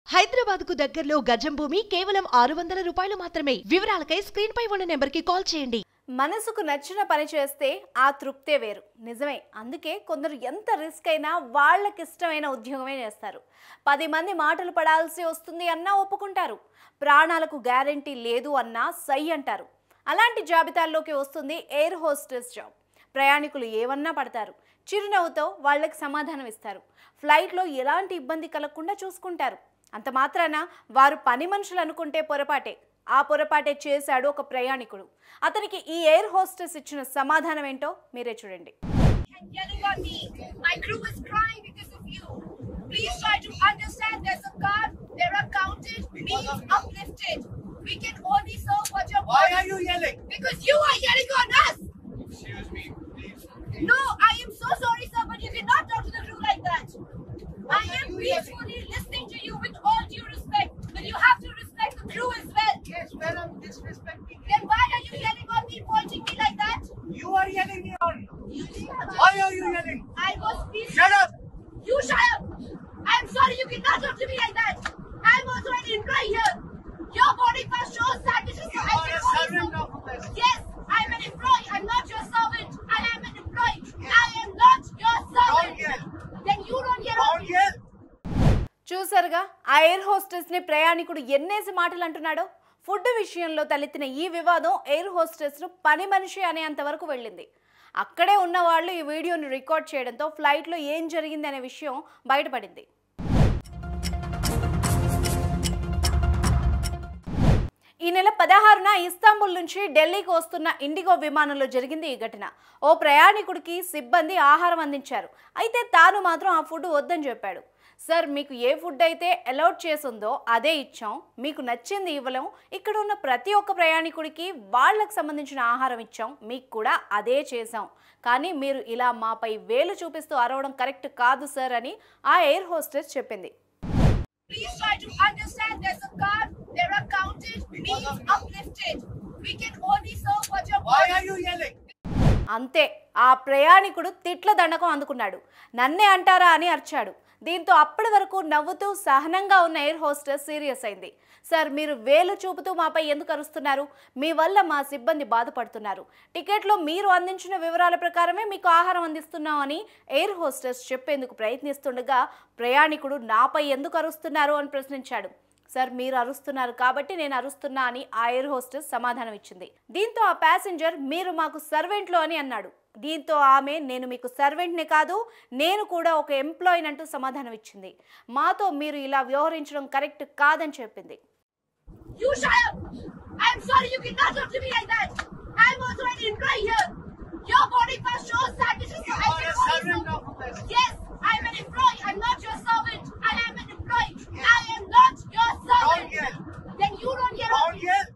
హైదరాబాద్ కు దగ్గరలో గజం భూమి కేవలం ఆరు వందల రూపాయలు మాత్రమే వివరాలకై స్క్రీన్ పై ఉన్న నెంబర్ కి కాల్ చేయండి మనసుకు నచ్చిన పని చేస్తే ఆ తృప్తే వేరు నిజమే అందుకే కొందరు ఎంత రిస్క్ అయినా వాళ్ళకి ఇష్టమైన ఉద్యోగమే చేస్తారు పది మంది మాటలు పడాల్సి వస్తుంది అన్నా ఒప్పుకుంటారు ప్రాణాలకు గ్యారంటీ లేదు అన్నా సై అంటారు అలాంటి జాబితాల్లోకి వస్తుంది ఎయిర్ హోస్టెస్ జాబ్ ప్రయాణికులు ఏమన్నా పడతారు చిరునవ్వుతో వాళ్ళకి సమాధానం ఇస్తారు ఫ్లైట్లో ఎలాంటి ఇబ్బంది కలగకుండా చూసుకుంటారు అంత మాత్రాన వారు పని మనుషులు అనుకుంటే పొరపాటే ఆ పొరపాటే చేశాడు ఒక ప్రయాణికుడు అతనికి ఈ ఎయిర్ హోస్టెస్ ఇచ్చిన సమాధానం ఏంటో మీరే చూడండి and yelling on me. My crew is crying because of you. Please try to understand there's a card, there are counted, means uplifted. We can only serve what your Why body- are you yelling? Because you are yelling on us! Excuse me, please. No, I am so sorry, sir, but you cannot talk to the crew like that. I am you peacefully listening to you with all due respect, but you have to respect the crew as well. Yes, well, I'm disrespecting you. Then why are you yelling on me, pointing me like that? You are yelling me on. Why are you yelling? I was peaceful. Shut up! You shut up! I'm sorry, you cannot talk to me like that. I'm also an employee here. Your body pass shows that this is You I are can a only servant serve- of us. Yes, I'm an employee. I'm not your servant. I am an employee. I am not your servant. Don't yell. Then you don't yell on Don't me. yell. చూసారుగా ఆ air hostess ని ప్రయాణికుడు ఎన్నేసి మాటలు అంటున్నాడో food విషయంలో తలెత్తిన ఈ వివాదం air hostess ను పని మనిషి అనేంత వరకు వెళ్ళింది అక్కడే ఉన్న వాళ్ళు ఈ వీడియోని రికార్డ్ చేయడంతో ఫ్లైట్లో ఏం జరిగింది అనే విషయం బయటపడింది ఈ నెల పదహారున ఇస్తాంబుల్ నుంచి ఢిల్లీకి వస్తున్న ఇండిగో విమానంలో జరిగింది ఈ ఘటన ఓ ప్రయాణికుడికి సిబ్బంది ఆహారం అందించారు అయితే తాను మాత్రం ఆ ఫుడ్ వద్దని చెప్పాడు సార్ మీకు ఏ ఫుడ్ అయితే అలౌట్ చేసిందో అదే ఇచ్చాం మీకు నచ్చింది ఇవ్వలేం ఇక్కడ ఉన్న ప్రతి ఒక్క ప్రయాణికుడికి వాళ్ళకి సంబంధించిన ఆహారం ఇచ్చాం మీకు కూడా అదే చేసాం కానీ మీరు ఇలా మాపై వేలు చూపిస్తూ అరవడం కరెక్ట్ కాదు సార్ అని ఆ ఎయిర్ హోస్టెస్ చెప్పింది Please try to understand there's a card, there are counted, means uplifted. We can only serve what your Why body- are you yelling? అంతే ఆ ప్రయాణికుడు తిట్ల దండకం అందుకున్నాడు నన్నే అంటారా అని అరిచాడు దీంతో అప్పటి వరకు నవ్వుతూ సహనంగా ఉన్న ఎయిర్ హోస్టెస్ సీరియస్ అయింది సార్ మీరు వేలు చూపుతూ మాపై ఎందుకు అరుస్తున్నారు మీ వల్ల మా సిబ్బంది బాధపడుతున్నారు టికెట్లో మీరు అందించిన వివరాల ప్రకారమే మీకు ఆహారం అందిస్తున్నాం అని ఎయిర్ హోస్టెస్ చెప్పేందుకు ప్రయత్నిస్తుండగా ప్రయాణికుడు నాపై ఎందుకు అరుస్తున్నారు అని ప్రశ్నించాడు సార్ మీరు అరుస్తున్నారు కాబట్టి నేను అరుస్తున్నా అని ఆ ఎయిర్ హోస్టెస్ సమాధానం ఇచ్చింది దీంతో ఆ ప్యాసింజర్ మీరు మాకు సర్వెంట్లు అని అన్నాడు దీంతో ఆమె నేను మీకు సర్వెంట్ని కాదు నేను కూడా ఒక ఎంప్లాయీని అంటూ సమాధానం ఇచ్చింది మాతో మీరు ఇలా వ్యవహరించడం కరెక్ట్ కాదని చెప్పింది You shut up! I'm sorry, you cannot talk to me like that. I'm also an employee here. Your body pass shows that this is You I are can a only servant serve- of us. Yes, I'm an employee. I'm not your servant. I am an employee. I am not your servant. Don't yell. Then you don't yell on Don't me. yell.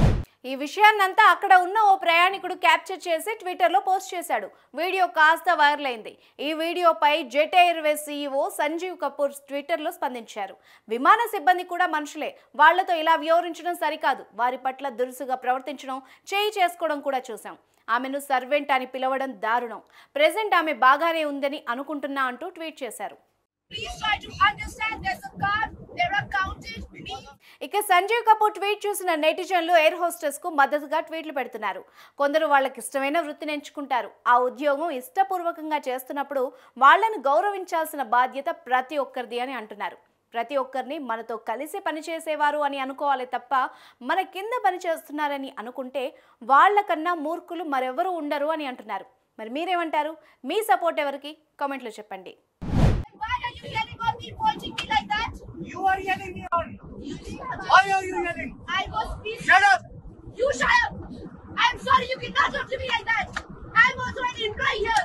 ఈ విషయాన్నంతా అక్కడ ఉన్న ఓ ప్రయాణికుడు capture చేసి ట్విట్టర్లో post చేశాడు video కాస్త viral అయింది ఈ వీడియోపై Jet Airways CEO Sanjiv Kapoor ట్విట్టర్లో స్పందించారు విమాన సిబ్బంది కూడా మనుషులే వాళ్లతో ఇలా వ్యవహరించడం సరికాదు వారి పట్ల దురుసుగా ప్రవర్తించడం చేయి చేసుకోవడం కూడా చూసాం ఆమెను సర్వెంట్ అని పిలవడం దారుణం ప్రెసెంట్ ఆమె బాగానే ఉందని అనుకుంటున్నా అంటూ ట్వీట్ చేశారు Please try to understand there's a card, there are counted, means ఇక సంజీవ్ కపూర్ ట్వీట్ చూసిన నెటిజన్లు ఎయిర్ హోస్టెస్ కు మద్దతుగా ట్వీట్లు పెడుతున్నారు కొందరు వాళ్ళకి ఇష్టమైన వృత్తిని ఎంచుకుంటారు ఆ ఉద్యోగం ఇష్టపూర్వకంగా చేస్తున్నప్పుడు వాళ్ళను గౌరవించాల్సిన బాధ్యత ప్రతి ఒక్కరిది అని అంటున్నారు ప్రతి ఒక్కరిని మనతో కలిసి పనిచేసేవారు అని అనుకోవాలి తప్ప మన కింద పనిచేస్తున్నారని అనుకుంటే వాళ్ళకన్నా మూర్ఖులు మరెవరు ఉండరు అని అంటున్నారు మరి మీరేమంటారు మీ సపోర్ట్ ఎవరికి కామెంట్లో చెప్పండి why are you yelling on me, pointing me like that? You are yelling me on. Why are you yelling? I was peaceful. Shut up! You shut up! I'm sorry, you cannot talk to me like that. I'm also an employee here.